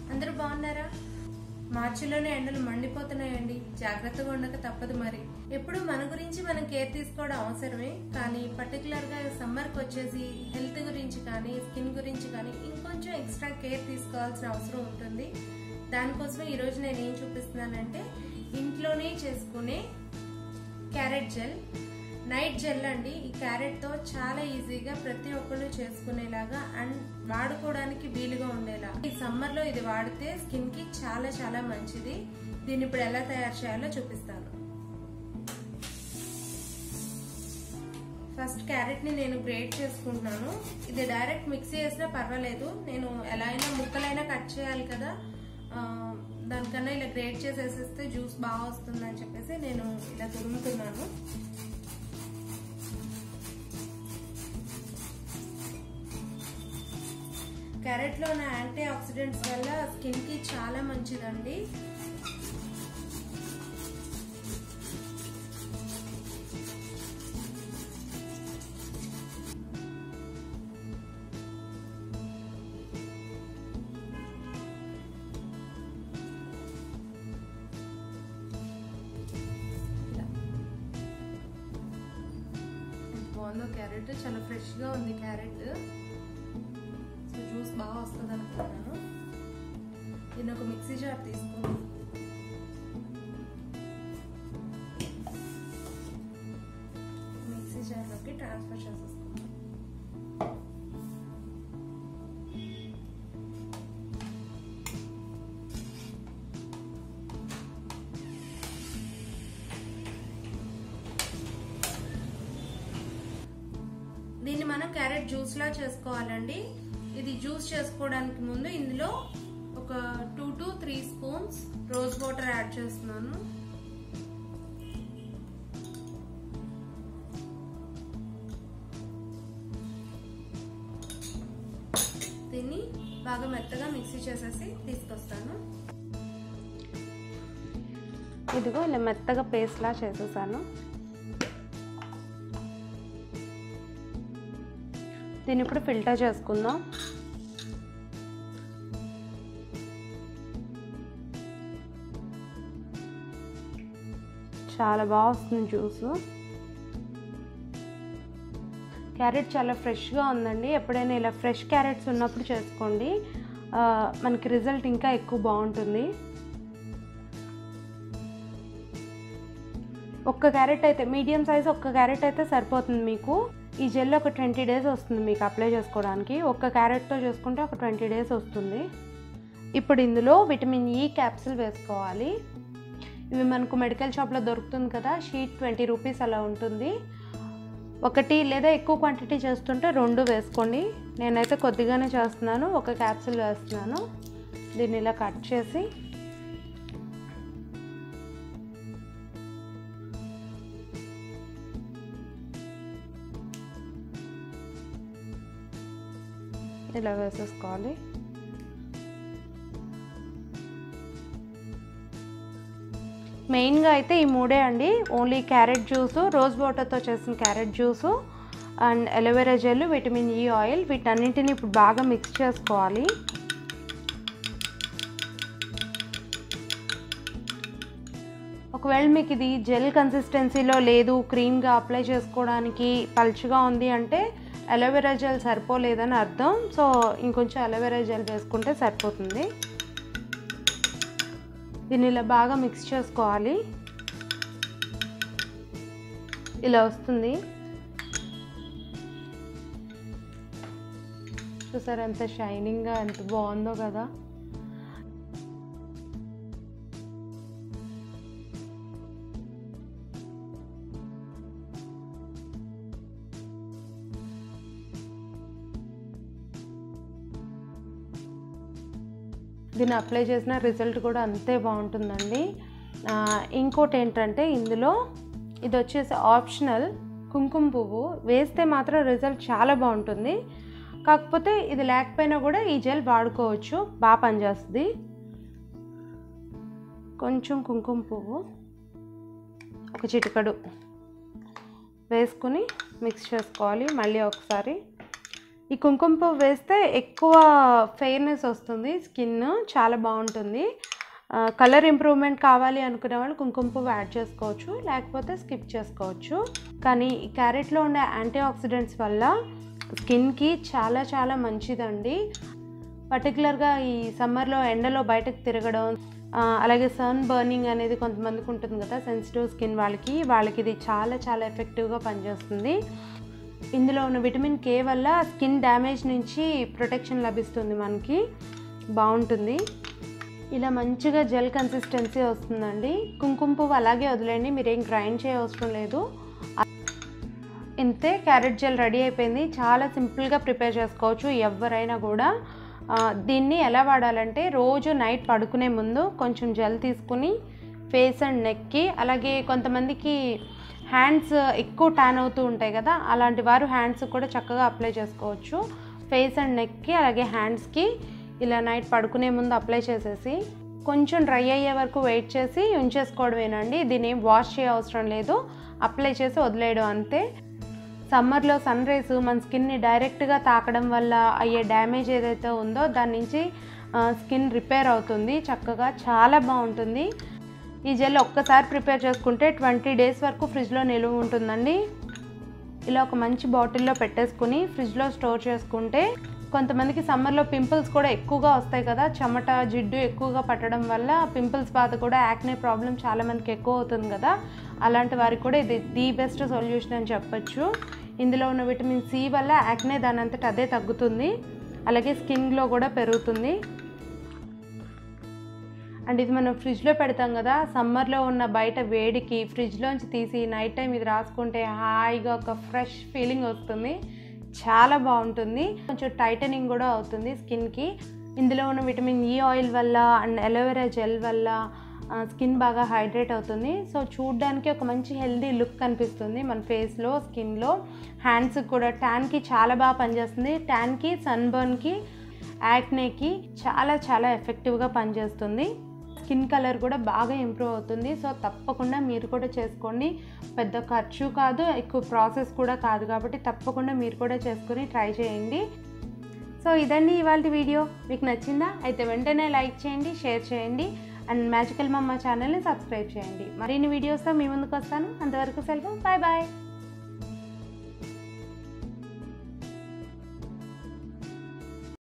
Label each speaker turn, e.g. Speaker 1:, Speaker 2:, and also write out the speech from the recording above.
Speaker 1: అందరూ బాగున్నారా మార్చిలోనే ఎండలు మండిపోతున్నాయండి జాగ్రత్తగా ఉండక తప్పదు మరి ఎప్పుడు మన గురించి మనం కేర్ తీసుకోవడం అవసరమే కానీ పర్టికులర్ గా సమ్మర్ కి వచ్చేసి హెల్త్ గురించి కానీ స్కిన్ గురించి కానీ ఇంకొంచెం ఎక్స్ట్రా కేర్ తీసుకోవాల్సిన అవసరం ఉంటుంది దానికోసం ఈ రోజు నేను ఏం చూపిస్తున్నానంటే ఇంట్లోనే చేసుకునే క్యారెట్ జెల్ నైట్ జెల్ అండి ఈ క్యారెట్ తో చాలా ఈజీగా ప్రతి ఒక్కళ్ళు చేసుకునేలాగా అండ్ వాడుకోవడానికి వీలుగా ఉండేలా ఈ సమ్మర్ లో ఇది వాడితే స్కిన్ కి చాలా చాలా మంచిది దీన్ని ఇప్పుడు ఎలా తయారు చేయాలో చూపిస్తాను ఫస్ట్ క్యారెట్ ని నేను గ్రేట్ చేసుకుంటున్నాను ఇది డైరెక్ట్ మిక్సీ చేసినా పర్వాలేదు నేను ఎలా అయినా ముక్కలైనా కట్ చేయాలి కదా ఆ, దానికన్నా ఇలా గ్రేట్ చేసేసేస్తే జ్యూస్ బాగా వస్తుందని చెప్పేసి నేను ఇలా తురుముతున్నాను క్యారెట్ లో ఉన్న యాంటీ ఆక్సిడెంట్స్ వల్ల స్కిన్ కి చాలా మంచిదండి బాగుందో క్యారెట్ చాలా ఫ్రెష్ గా ఉంది క్యారెట్ సో జ్యూస్ బాగా వస్తుంది అనుకున్నాను దీన్ని ఒక మిక్సీ జార్ తీసుకుని మిక్సీ జార్లోకి ట్రాన్స్ఫర్ చేసేసుకున్నాను దీన్ని మనం క్యారెట్ జ్యూస్ లా చేసుకోవాలండి ఇది జ్యూస్ చేసుకోవడానికి ముందు ఇందులో ఒక two to three spoons rose water add చేస్తున్నాను దీన్ని బాగా మెత్తగా మిక్సీ చేసేసి తీసుకొస్తాను
Speaker 2: ఇదిగో ఇలా మెత్తగా పేస్ట్లా చేసేసాను దీన్ని ఇప్పుడు ఫిల్టర్ చేసుకుందాం చాలా బాగా వస్తుంది జ్యూసు క్యారెట్ చాలా ఫ్రెష్గా ఉందండి ఎప్పుడైనా ఇలా ఫ్రెష్ క్యారెట్స్ ఉన్నప్పుడు చేసుకోండి ఆ, మనకి రిజల్ట్ ఇంకా ఎక్కువ బాగుంటుంది ఒక్క క్యారెట్ అయితే మీడియం సైజ్ ఒక్క క్యారెట్ అయితే సరిపోతుంది మీకు ఈ జెల్ ఒక ట్వంటీ డేస్ వస్తుంది మీకు అప్లై చేసుకోవడానికి ఒక్క క్యారెట్తో చేసుకుంటే ఒక ట్వంటీ డేస్ వస్తుంది ఇప్పుడు ఇందులో విటమిన్ ఈ క్యాప్సిల్ వేసుకోవాలి ఇవి మనకు మెడికల్ షాప్లో దొరుకుతుంది కదా షీట్ ట్వంటీ రూపీస్ అలా ఉంటుంది ఒకటి లేదా ఎక్కువ క్వాంటిటీ చేస్తుంటే రెండు వేసుకోండి నేనైతే కొద్దిగానే చేస్తున్నాను ఒక క్యాప్సిల్ వేస్తున్నాను దీన్ని ఇలా కట్ చేసి ఇలా వేసేసుకోవాలి మెయిన్గా అయితే ఈ మూడే అండి ఓన్లీ క్యారెట్ జ్యూసు రోజ్ వాటర్తో చేసిన carrot juice and aloe vera gel vitamin E oil వీటన్నింటిని ఇప్పుడు బాగా మిక్స్ చేసుకోవాలి ఒకవేళ మీకు ఇది జెల్ కన్సిస్టెన్సీలో లేదు క్రీమ్గా అప్లై చేసుకోవడానికి పల్చగా ఉంది అంటే అలోవెరా జెల్ సరిపోలేదని అర్థం సో ఇంకొంచెం అలోవెరా జెల్ వేసుకుంటే సరిపోతుంది దీన్ని ఇలా బాగా మిక్స్ చేసుకోవాలి ఇలా వస్తుంది చూసారు ఎంత షైనింగ్గా ఎంత బాగుందో కదా దీన్ని అప్లై చేసిన రిజల్ట్ కూడా అంతే బాగుంటుందండి ఆ, ఇంకోటి ఏంటంటే ఇందులో ఇది వచ్చేసి ఆప్షనల్ కుంకుమ పువ్వు వేస్తే మాత్రం రిజల్ట్ చాలా బాగుంటుంది కాకపోతే ఇది లేకపోయినా కూడా ఈ జెల్ వాడుకోవచ్చు బాగా పనిచేస్తుంది కొంచెం కుంకుమ పువ్వు ఒక చిటికడు వేసుకుని మిక్స్ చేసుకోవాలి మళ్ళీ ఒకసారి ఈ కుంకుమ పువ్వు వేస్తే ఎక్కువ ఫెయిర్నెస్ వస్తుంది స్కిన్ చాలా బాగుంటుంది కలర్ ఇంప్రూవ్మెంట్ కావాలి అనుకునే వాళ్ళు కుంకుమ పువ్వు యాడ్ చేసుకోవచ్చు లేకపోతే స్కిప్ చేసుకోవచ్చు కానీ ఈ క్యారెట్లో ఉండే యాంటీ ఆక్సిడెంట్స్ వల్ల స్కిన్కి చాలా చాలా మంచిదండి పర్టికులర్గా ఈ సమ్మర్లో ఎండలో బయటకు తిరగడం ఆ, అలాగే సన్ బర్నింగ్ అనేది కొంతమందికి ఉంటుంది కదా సెన్సిటివ్ స్కిన్ వాళ్ళకి వాళ్ళకి ఇది చాలా చాలా ఎఫెక్టివ్గా పనిచేస్తుంది ఇందులో ఉన్న విటమిన్ కే వల్ల స్కిన్ డ్యామేజ్ నుంచి ప్రొటెక్షన్ లభిస్తుంది మనకి బాగుంటుంది ఇలా మంచిగా జెల్ కన్సిస్టెన్సీ వస్తుందండి కుంకుమ పువ్వు అలాగే వదిలేండి మీరేం గ్రైండ్ చేయవసరం లేదు ఇంతే క్యారెట్ జెల్ రెడీ అయిపోయింది చాలా సింపుల్గా ప్రిపేర్ చేసుకోవచ్చు ఎవరైనా కూడా ఆ, దీన్ని ఎలా వాడాలంటే రోజు నైట్ పడుకునే ముందు కొంచెం జెల్ తీసుకుని ఫేస్ అండ్ నెక్కి అలాగే కొంతమందికి హ్యాండ్స్ ఎక్కువ ట్యాన్ అవుతూ ఉంటాయి కదా అలాంటి వారు హ్యాండ్స్ కూడా చక్కగా అప్లై చేసుకోవచ్చు ఫేస్ అండ్ నెక్కి అలాగే హ్యాండ్స్కి ఇలా నైట్ పడుకునే ముందు అప్లై చేసేసి కొంచెం డ్రై అయ్యే వరకు వెయిట్ చేసి ఉంచేసుకోవడమేనండి దీన్ని ఏం వాష్ చేయ అవసరం లేదు అప్లై చేసి వదిలేయడం అంతే సమ్మర్లో సన్ రైస్ మన స్కిన్ని డైరెక్ట్గా తాకడం వల్ల అయ్యే డ్యామేజ్ ఏదైతే ఉందో దాని నుంచి స్కిన్ రిపేర్ అవుతుంది చక్కగా చాలా బాగుంటుంది ఈ జెల్ ఒక్కసారి ప్రిపేర్ చేసుకుంటే ట్వంటీ డేస్ వరకు ఫ్రిడ్జ్లో నిలువ ఉంటుందండి ఇలా ఒక మంచి బాటిల్లో పెట్టేసుకుని ఫ్రిడ్జ్లో స్టోర్ చేసుకుంటే కొంతమందికి సమ్మర్లో పింపుల్స్ కూడా ఎక్కువగా వస్తాయి కదా చెమట జిడ్డు ఎక్కువగా పట్టడం వల్ల పింపుల్స్ బాధ కూడా యాక్నే ప్రాబ్లం చాలా మందికి ఎక్కువ అవుతుంది కదా అలాంటి వారికి కూడా ఇది ది బెస్ట్ సొల్యూషన్ అని చెప్పొచ్చు ఇందులో ఉన్న విటమిన్ సి వల్ల యాక్నే దాని అంతట అదే తగ్గుతుంది అలాగే స్కిన్ గ్లో కూడా పెరుగుతుంది అండ్ ఇది మనం ఫ్రిడ్జ్లో పెడతాం కదా సమ్మర్లో ఉన్న బయట వేడికి ఫ్రిడ్జ్లోంచి తీసి నైట్ టైం ఇది రాసుకుంటే హాయిగా ఒక ఫ్రెష్ ఫీలింగ్ వస్తుంది చాలా బాగుంటుంది కొంచెం టైటనింగ్ కూడా అవుతుంది స్కిన్కి ఇందులో ఉన్న విటమిన్ ఈ ఆయిల్ వల్ల అండ్ అలోవెరా జెల్ వల్ల స్కిన్ బాగా హైడ్రేట్ అవుతుంది సో చూడ్డానికి ఒక మంచి హెల్దీ లుక్ కనిపిస్తుంది మన ఫేస్లో స్కిన్లో హ్యాండ్స్కి కూడా ట్యాన్కి చాలా బాగా పనిచేస్తుంది ట్యాన్కి సన్బర్న్కి యాక్నేకి చాలా చాలా ఎఫెక్టివ్గా పనిచేస్తుంది స్కిన్ కలర్ కూడా బాగా ఇంప్రూవ్ అవుతుంది సో తప్పకుండా మీరు కూడా చేసుకోండి పెద్ద ఖర్చు కాదు ఎక్కువ ప్రాసెస్ కూడా కాదు కాబట్టి తప్పకుండా మీరు కూడా చేసుకొని ట్రై చేయండి సో ఇదండి ఇవాళ వీడియో మీకు నచ్చిందా అయితే వెంటనే లైక్ చేయండి షేర్ చేయండి అండ్ మ్యాజికల్ మమ్మ ఛానల్ని సబ్స్క్రైబ్ చేయండి మరిన్ని వీడియోస్తో మీ ముందుకు వస్తాను అంతవరకు సెలవు బాయ్ బాయ్